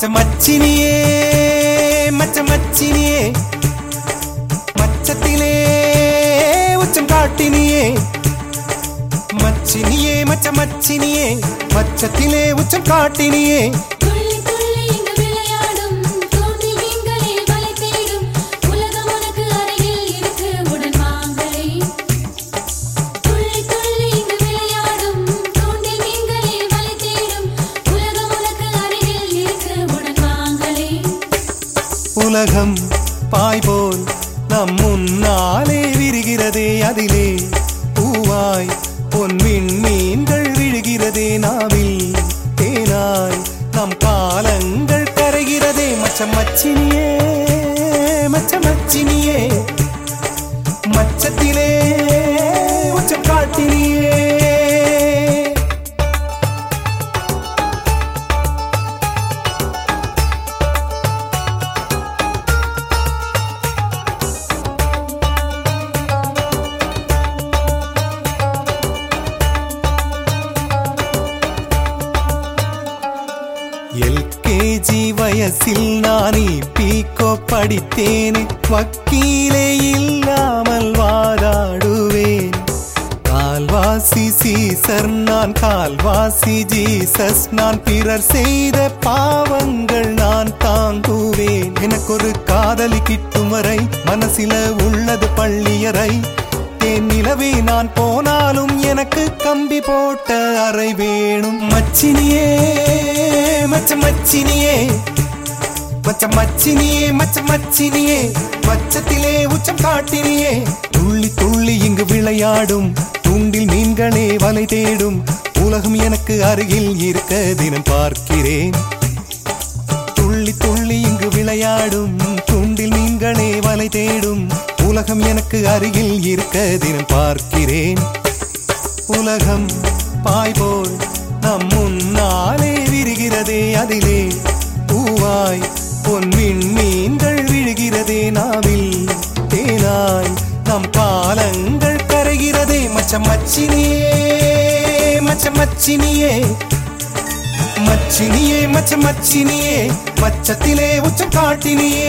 மச்ச மச்சினியே மச்ச மச்சினியே மச்சத்திலே உச்சம் காட்டினியே மச்சினியே மச்ச மச்சினியே மச்சத்திலே உச்சம் காட்டினியே துள்ளி துள்ளி இங்கு விளையாடும் தோன்றி நீங்களே வலை தேடும் உலகம் உனக்கு அருகில் இருக்கு உடன் வாங்களே துள்ளி துள்ளி இங்கு விளையாடும் தோன்றி நீங்களே வலை தேடும் உலகம் உனக்கு அருகில் இருக்கு உடன் வாங்களே உலகம் பாய் போல் நம் முன்னாலே விரிகிறதே அதிலே பூவாய் பொன்மின் மீன்கள் விழுகிறதே நாவில் தேனாய் நம் காலங்கள் கரைகிறதே மச்ச மச்சினியே மச்ச மச்சினியே மச்சத்திலே உச்சம் காட்டினியே எல்கேஜி வயசில் நான் பீக்கோ படித்தேன் வக்கீலே இல்லாமல் வாதாடுவேன் கால்வாசி சீசர் நான் கால்வாசி ஜீசஸ் நான் பிறர் செய்த பாவங்கள் நான் தாங்குவேன் எனக்கு ஒரு காதலி கிட்டும் வரை மனசில உள்ளது பள்ளியறை தேன் நிலவே நான் போனாலும் எனக்கு கம்பி போட்ட அறை வேணும் மச்சினியே மச்ச மச்சினியே மச்ச மச்சினியே மச்ச மச்சினியே மச்சத்திலே உச்சம் காட்டினியே துள்ளி துள்ளி இங்கு விளையாடும் துண்டில் மீன்களே வலை தேடும் உலகம் எனக்கு அருகில் இருக்க தினம் பார்க்கிறேன் துள்ளி துள்ளி இங்கு விளையாடும் துண்டில் மீன்களே வலை தேடும் உலகம் எனக்கு அருகில் இருக்க தினம் பார்க்கிறேன் உலகம் பாய் போல் நம் முன்னாலே விரிகிறதே அதிலே பூவாய் பொன்மின் மீன்கள் விழுகிறதே நாவில் தேனாய் நம் காலங்கள் கரைகிறதே மச்ச மச்சினியே மச்ச மச்சினியே மச்சினியே மச்ச மச்சினியே மச்சத்திலே உச்சம் காட்டினியே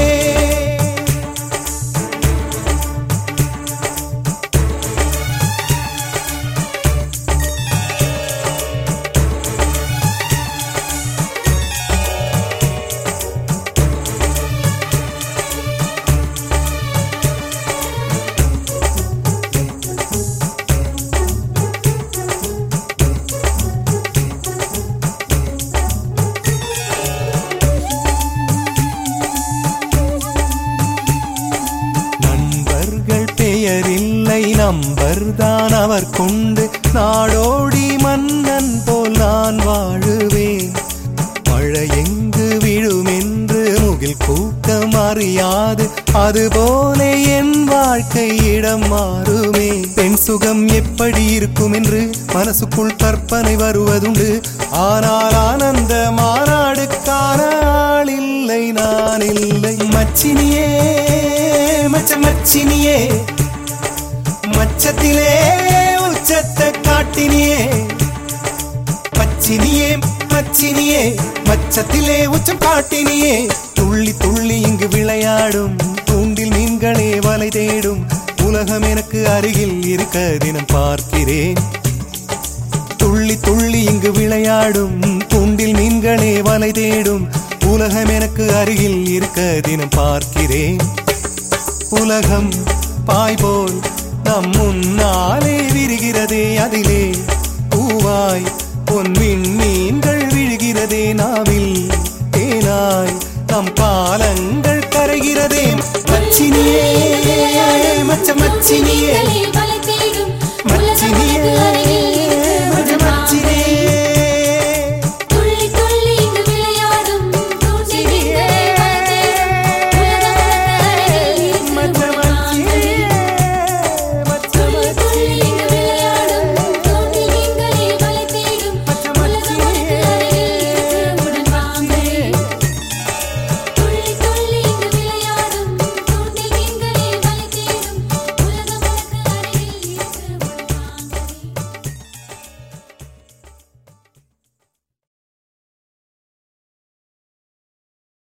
நண்பர்கள் பெயரில்லை நம்பர் தான் அவர் கொண்டு நாடோடி மன்னன் போல் நான் வாழுவேன் மழை எங்கு விழும் என்று முகில் கூட்டம் அறியாது அதுபோல என் வாழ்க்கை இடம் மாறுமே பெண் சுகம் எப்படி இருக்கும் என்று மனசுக்குள் கற்பனை வருவதுண்டு ஆனால் ஆனந்த மாநாடுக்கான ஆள் இல்லை நான் இல்லை மச்சினியே மச்ச மச்சினியே மச்சத்திலே உச்சத்தை காட்டினியே மச்சினியே மச்சினியே மச்சத்திலே உச்சம் காட்டினியே துள்ளி துள்ளி இங்கு விளையாடும் தூண்டில் மீன்களே வலை தேடும் உலகம் எனக்கு அருகில் இருக்க தினம் பார்க்கிறேன் துள்ளி துள்ளி இங்கு விளையாடும் தூண்டில் மீன்களே வலை தேடும் உலகம் எனக்கு அருகில் இருக்க தினம் பார்க்கிறேன் உலகம் பாய் போல் நம் முன்னாலே விரிகிறதே அதிலே பூவாய் பொன்மின் மீன்கள் விழுகிறதே நாவில் தேனாய் நம் காலங்கள் கரைகிறதே மச்சினியே மச்ச மச்சினியே நீங்களே வலை தேடும் உலகம் மச்சினியே உனக்கு